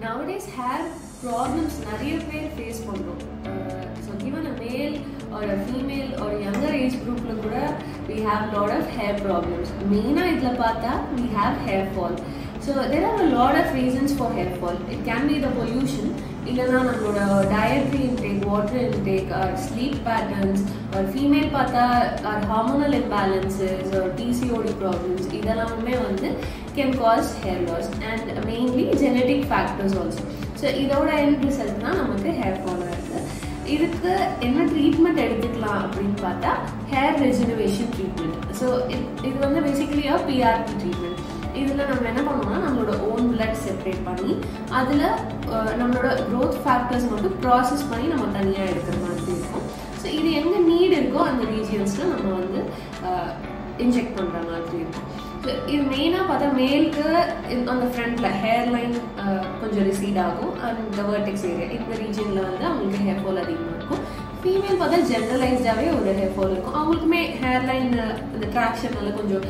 nowadays hair problems நிறைய பேர் face பண்ணுறோம் ஸோ ஈவன் அ மேல் ஒரு ஃபீமேல் ஒரு யங்கர் ஏஜ் குரூப்பில் கூட we have lot of hair problems மெயினாக இதில் பார்த்தா we have hair fall so there are a lot of reasons for hair fall it can be the pollution இல்லைனா நம்மளோட dietary intake water intake sleep patterns ஒரு female பார்த்தா hormonal imbalances ஒரு PCOD problems இதெல்லாமே வந்து can cause hair loss and mainly genetic factors also so இதோட end ரிசல்ட்னா நமக்கு ஹேர் ஃபால் ஆகுது இதுக்கு என்ன ட்ரீட்மெண்ட் எடுத்துக்கலாம் அப்படின்னு பார்த்தா ஹேர் ரெஜினவேஷன் ட்ரீட்மெண்ட் ஸோ இது வந்து பேசிக்கலி பிஆர்பி ட்ரீட்மெண்ட் இதில் நம்ம என்ன பண்ணுவோம்னா நம்மளோட ஓன் பிளட் செப்பரேட் பண்ணி அதில் நம்மளோட க்ரோத் ஃபேக்டர்ஸ் மட்டும் ப்ராசஸ் பண்ணி நம்ம தனியாக எடுக்கிற மாதிரி இருக்கும் ஸோ இது எங்கே நீட் இருக்கோ அந்த ரீஜியன்ஸில் நம்ம வந்து இன்ஜெக்ட் பண்ணுற மாதிரி இருக்கும் ஸோ இது மெயினாக பார்த்தா மேலுக்கு அந்த ஃப்ரண்ட்டில் ஹேர் லைன் கொஞ்சம் ரிசீட் ஆகும் அண்ட் வேர்டெக்ஸ் ஏரியா இந்த ரீஜனில் வந்து அவங்களுக்கு ஹேர் ஃபால் அதிகமாக இருக்கும் ஃபீமேல் பார்த்தா ஜென்ரலைஸ்டாகவே ஒரு ஹேர் ஃபால் இருக்கும் அவங்களுக்குமே ஹேர் லைன் இந்த ட்ராக்ஷனால கொஞ்சம்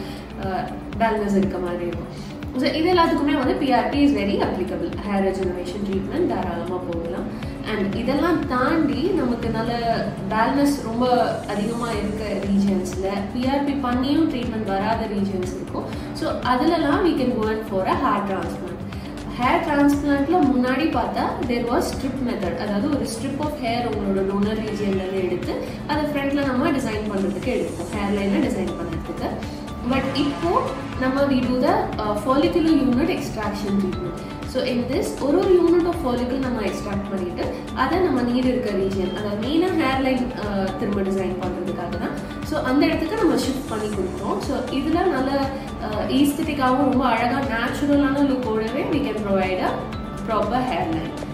டல்னஸ் இருக்க மாதிரி இருக்கும் ஸோ இது எல்லாத்துக்குமே வந்து PRP is very applicable hair regeneration treatment தாராளமாக போகலாம் அண்ட் இதெல்லாம் தாண்டி நமக்கு நல்ல பேலன்ஸ் ரொம்ப அதிகமாக இருக்க ரீஜன்ஸில் பிஆர்பி பண்ணியும் ட்ரீட்மெண்ட் வராத ரீஜன்ஸ் இருக்கும் ஸோ அதிலலாம் we can go and for a hair transplant ஹேர் டிரான்ஸ்பிளான்ட்ல முன்னாடி பார்த்தா தேர் வாஸ் ஸ்ட்ரிப் மெத்தட் அதாவது ஒரு ஸ்ட்ரிப் ஆஃப் ஹேர் உங்களோட டோனர் ரீஜியன்லேருந்து எடுத்து அதை ஃப்ரண்ட்ல நம்ம டிசைன் பண்ணுறதுக்கு எடுப்போம் ஹேர் லைனை டிசைன் பண்ணுறதுக்கு பட் இப்போ நம்ம we do the follicular unit extraction treatment so in this ஒரு ஒரு யூனிட் ஆஃப் ஃபாலிக்கல் நம்ம எக்ஸ்ட்ராக்ட் பண்ணிட்டு அதை நம்ம நீர் இருக்க ரீஜியன் அதாவது மெயினாக ஹேர் லைன் திரும்ப டிசைன் பண்ணுறதுக்காக தான் ஸோ அந்த இடத்துக்கு நம்ம ஷிஃப்ட் பண்ணி கொடுக்குறோம் ஸோ இதில் நல்ல ஈஸ்தட்டிக்காகவும் ரொம்ப அழகாக நேச்சுரலான லுக்கோடவே we can provide a proper hair line